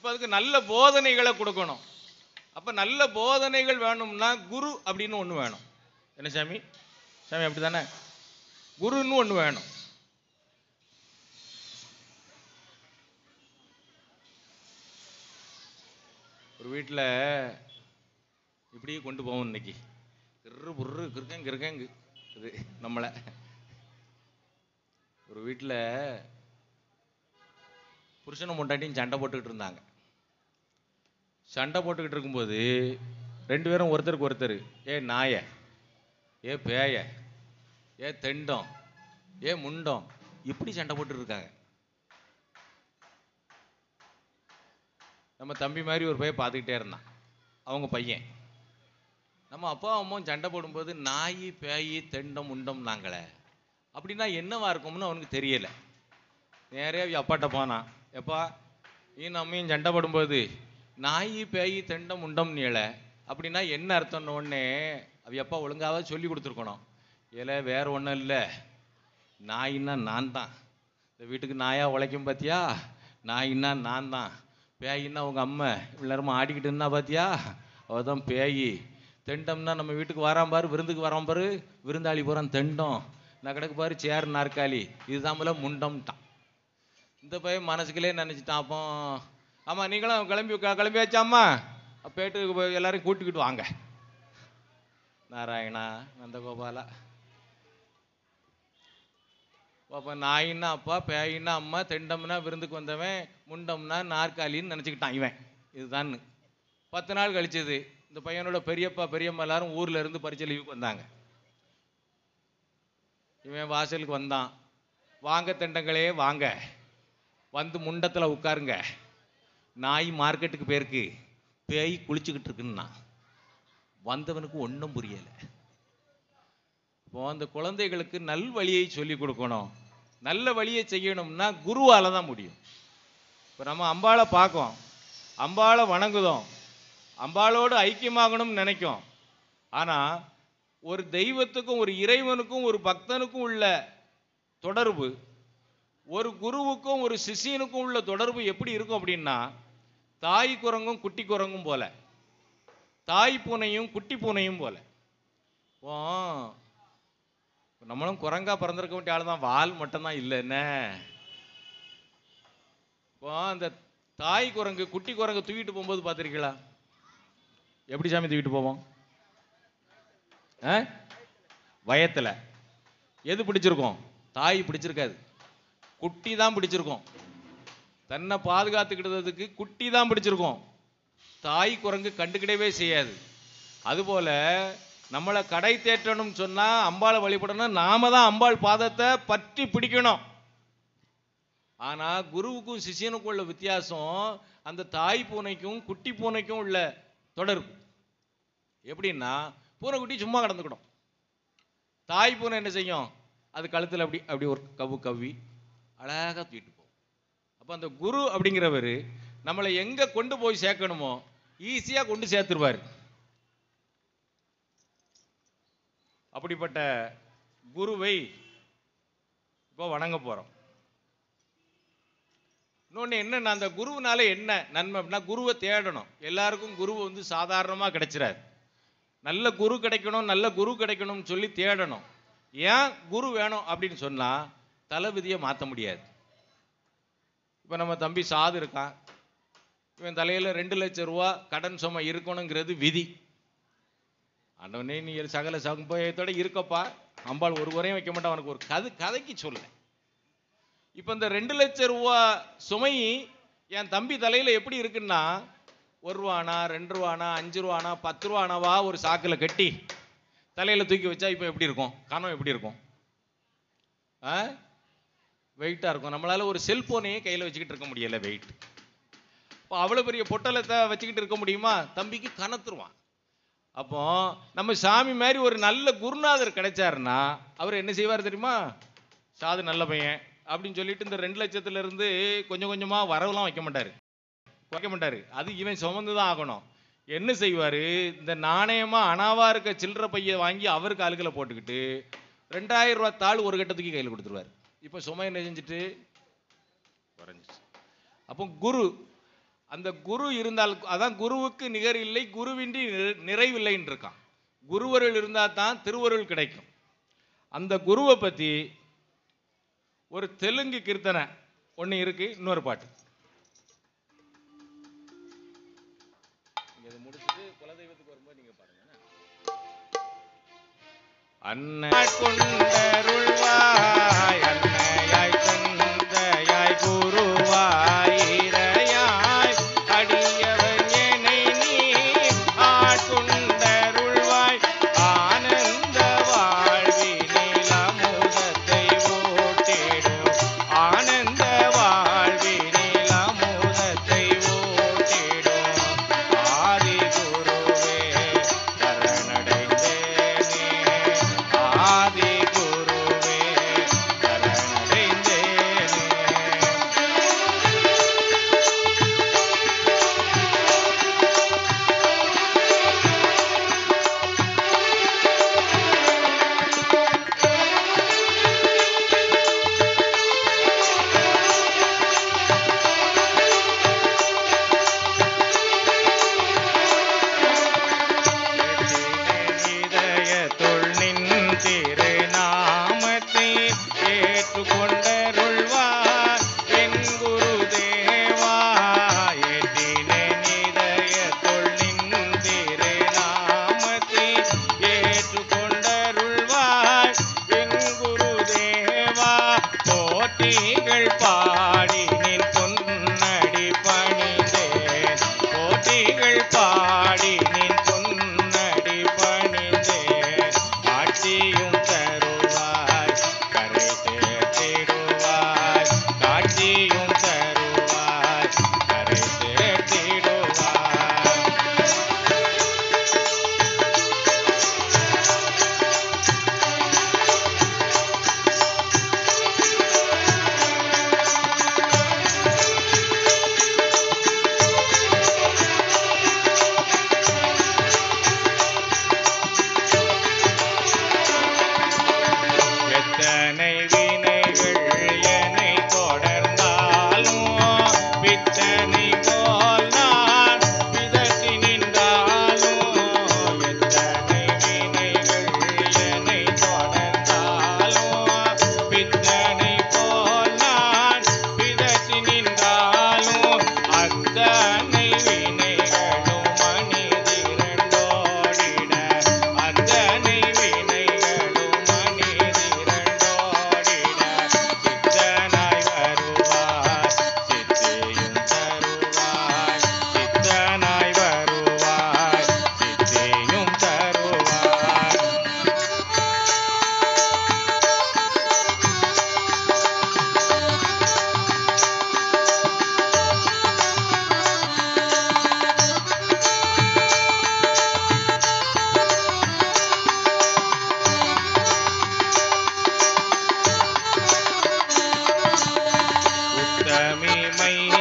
அப்போ அதுக்கு நல்ல போதனைகளை கொடுக்கணும் அப்போ நல்ல போதனைகள் வேணும்னா குரு அப்படின்னு ஒன்று வேணும் என்ன சாமி சாமி அப்படி தானே குருன்னு ஒன்று வேணும் ஒரு வீட்டில் இப்படியே கொண்டு போவோம் இன்னைக்கு கிரு புர்ரு கிருக்கங்க கிருக்கங்கு இது நம்மளை ஒரு வீட்டில் புருஷனும் பொண்டாட்டியும் சண்டை போட்டுக்கிட்டு இருந்தாங்க சண்டை போட்டுக்கிட்டு இருக்கும்போது ரெண்டு பேரும் ஒருத்தருக்கு ஒருத்தர் ஏ நாய ஏ பேய ஏ தெண்டம் ஏ முண்டம் இப்படி சண்டை போட்டுட்டு இருக்காங்க நம்ம தம்பி மாதிரி ஒரு பையன் பார்த்துக்கிட்டே இருந்தான் அவங்க பையன் நம்ம அப்பா அம்மாவும் சண்டை போடும்போது நாய் பேய் தெண்டம் முண்டம் நாங்களே அப்படின்னா என்னவா இருக்கும்னு அவனுக்கு தெரியல நேரே அப்பாட்ட போனான் எப்பா நீ நம்மையும் சண்டை போடும்போது நாய் பேய் தெண்டம் முண்டம் நீள அப்படின்னா என்ன அர்த்தம்னு உடனே அவ அப்பா ஒழுங்காக சொல்லி கொடுத்துருக்கணும் ஏல வேற ஒன்றும் இல்லை நாயின்னா நான் தான் இந்த வீட்டுக்கு நாயா உழைக்கும் பார்த்தியா நாயின்னா நான் தான் பேயின்னா உங்க அம்மா இவ்வளோ நேரமா ஆடிக்கிட்டு இருந்தா பார்த்தியா அவள் தான் பேய் தெண்டம்னா நம்ம வீட்டுக்கு வரான் பாரு விருந்துக்கு வரான் பாரு விருந்தாளி போகிறான் தெண்டம் நான் கிடக்கு பாரு சேர் நாற்காலி இதுதான் போல முண்டம்ட்டான் இந்த பையன் மனசுக்குள்ளே நினச்சிட்டான் அப்போ ஆமாம் நீங்களும் கிளம்பி க- கிளம்பியாச்சாம்மா போயிட்டு போய் எல்லாரையும் கூட்டிக்கிட்டு வாங்க நாராயணா நந்தகோபாலா அப்போ நாயின்னா அப்பா பேயின்னா அம்மா தெண்டம்னா விருந்துக்கு வந்தவன் முண்டம்னா நாற்காலின்னு நினச்சிக்கிட்டான் இவன் இதுதான்னு பத்து நாள் கழிச்சது இந்த பையனோட பெரியப்பா பெரியம்மா எல்லாரும் ஊர்ல இருந்து பரிச்சை லீவுக்கு வந்தாங்க இவன் வாசலுக்கு வந்தான் வாங்க தெண்டங்களே வாங்க வந்து முண்டத்தில் உட்காருங்க நாய் மார்க்கெட்டுக்கு போயிருக்கு பேய் குளிச்சுக்கிட்டு இருக்குன்னா வந்தவனுக்கு ஒன்றும் புரியலை இப்போ அந்த குழந்தைகளுக்கு நல் வழியை சொல்லி கொடுக்கணும் நல்ல வழியை செய்யணும்னா குருவால தான் முடியும் இப்போ நம்ம அம்பாளை பார்க்கோம் அம்பாளை வணங்குதோம் அம்பாளோடு ஐக்கியமாகணும்னு நினைக்கும் ஆனால் ஒரு தெய்வத்துக்கும் ஒரு இறைவனுக்கும் ஒரு பக்தனுக்கும் உள்ள தொடர்பு ஒரு குருவுக்கும் ஒரு சிஷியனுக்கும் உள்ள தொடர்பு எப்படி இருக்கும் அப்படின்னா தாய் குரங்கும் குட்டி குரங்கும் போல தாய் பூனையும் குட்டி பூனையும் போல இப்போ நம்மளும் குரங்கா பிறந்திருக்க வேண்டிய ஆள் தான் வால் மட்டும்தான் இல்லை என்ன இப்போ அந்த தாய் குரங்கு குட்டி குரங்கு தூக்கிட்டு போகும்போது பார்த்துருக்கீங்களா எப்படி சாமி தூக்கிட்டு போவோம் ஆ வயத்தில் எது பிடிச்சிருக்கும் தாய் பிடிச்சிருக்காது குட்டி தான் பிடிச்சிருக்கும் தன்னை பாதுகாத்துக்கிட்டதுக்கு குட்டி தான் பிடிச்சிருக்கும் தாய் குரங்கு கண்டுக்கிடவே செய்யாது அதுபோல நம்மளை கடை தேற்றணும் சொன்னா அம்பாளை வழிபடணும் நாம தான் அம்பாள் பாதத்தை பற்றி பிடிக்கணும் ஆனா குருவுக்கும் சிஷியனுக்கும் உள்ள வித்தியாசம் அந்த தாய் பூனைக்கும் குட்டி பூனைக்கும் உள்ள தொடர்பு எப்படின்னா பூனைக்குட்டி சும்மா கடந்துக்கிடும் தாய் பூனை என்ன செய்யும் அது கழுத்தில் அப்படி அப்படி ஒரு கவ்வு கவ்வி அழகாக தூக்கிட்டு போகும் அப்போ அந்த குரு அப்படிங்கிறவர் நம்மளை எங்கே கொண்டு போய் சேர்க்கணுமோ ஈஸியாக கொண்டு சேர்த்துருவார் அப்படிப்பட்ட குருவை இப்போ வணங்க போகிறோம் இன்னொன்று என்னன்னா அந்த குருவுனால என்ன நன்மை அப்படின்னா குருவை தேடணும் எல்லாருக்கும் குரு வந்து சாதாரணமாக கிடைச்சிடாது நல்ல குரு கிடைக்கணும் நல்ல குரு கிடைக்கணும்னு சொல்லி தேடணும் ஏன் குரு வேணும் அப்படின்னு சொன்னால் தலைவிதியை மாற்ற முடியாது இப்போ நம்ம தம்பி சாது இருக்கான் இவன் தலையில் ரெண்டு லட்சம் ரூபா கடன் சுமை இருக்கணுங்கிறது விதி ஆண்டவனே நீ சகல சம்பயத்தோட இருக்கப்பா அம்பாள் ஒரு குறையும் வைக்க மாட்டான் அவனுக்கு ஒரு கதை கதைக்கு சொல்ல இப்போ இந்த ரெண்டு லட்சம் ரூபா சுமை என் தம்பி தலையில் எப்படி இருக்குன்னா ஒரு ரூபானா ரெண்டு ரூபானா அஞ்சு ரூபானா பத்து ரூபானாவா ஒரு சாக்கில் கட்டி தலையில் தூக்கி வச்சா இப்போ எப்படி இருக்கும் கனம் எப்படி இருக்கும் ஆ வெயிட்டாக இருக்கும் நம்மளால ஒரு செல்போனையே கையில் வச்சுக்கிட்டு இருக்க முடியல வெயிட் இப்போ அவ்வளோ பெரிய பொட்டலத்தை வச்சுக்கிட்டு இருக்க முடியுமா தம்பிக்கு கனத்துருவான் அப்போ நம்ம சாமி மாதிரி ஒரு நல்ல குருநாதர் கிடைச்சாருன்னா அவர் என்ன செய்வார் தெரியுமா சாது நல்ல பையன் அப்படின்னு சொல்லிட்டு இந்த ரெண்டு லட்சத்துல இருந்து கொஞ்சம் கொஞ்சமா வரவுலாம் வைக்க மாட்டாரு வைக்க மாட்டாரு அது இவன் சுமந்து தான் ஆகணும் என்ன செய்வாரு இந்த நாணயமா அனாவா இருக்க சில்லற பைய வாங்கி அவர் காலுக்குள்ள போட்டுக்கிட்டு ரெண்டாயிரம் ரூபாய் தாள் ஒரு கட்டத்துக்கு கையில் கொடுத்துருவாரு இப்போ சுமை என்ன செஞ்சுட்டு குறைஞ்சிச்சு அப்போ குரு அந்த குரு இருந்தால் அதான் குருவுக்கு நிகர் இல்லை குருவின்றி நிறை- நிறைவில்லைன்னு இருக்கான் குருவருள் இருந்தால் தான் திருவருள் கிடைக்கும் அந்த குருவை பற்றி ஒரு தெலுங்கு கீர்த்தனை ஒன்று இருக்கு இன்னொரு பாட்டு நீங்க இதை முடிச்சிட்டு குலதெய்வத்துக்கு வரும்போது நீங்க பாருங்க என்ன? அன்னை கொண்டருள்வாய் அன்னையாய் தந்தையாய் குருவாய் இறையாய் அடியவன் என்னை நீ ஆட்கொண்டருள்வாய் ஆனந்த வாழ்வினில் அமுதத்தை ஓட்டிடும் ஆனந்த வாழ்வினில் அமுதத்தை ஓட்டிடும் ஆதி குருவே சரணடைந்தேனே ஆதி குருவே சரணடைந்தேனே இதயத்துள் நின் திருநாமத்தை ஏற்றுக்கொண்டருள்வார் என் குருதேவா எட்டினேன் இதயத்துள் நின் திருநாமத்தை ஏற்றுக்கொண்டருள்வார் என் குருதேவா போட்டிகள் பாடி நின் பொன்னடி பணிந்தேன் போட்டிகள் பாடி நின் பொன்னடி பணிந்தேன் ஆட்சியும் தருவாய் கரை சேர்த்திடுவாய் காட்சியும் தருவாய் கரை சேர்த்திடுவாய் எத்தனை வினைகள் என்னை தொடர்ந்தாலும் பித்தனை போல் நான் பிதற்றி நின்றாலும் எத்தனை வினைகள் என்னை தொடர்ந்தாலும் பித்தனை போல் நான் பிதற்றி நின்றாலும் அத்தனை வினைகளும் மனிதிரண்டோடிட அத்தனை வினைகளும் மனிதிரண்டோடிட சித்தனாய் வருவாய் சித்தியும் தருவாய் சித்தனாய் வருவாய் சித்தியும் தருவாய் உத்தமி மை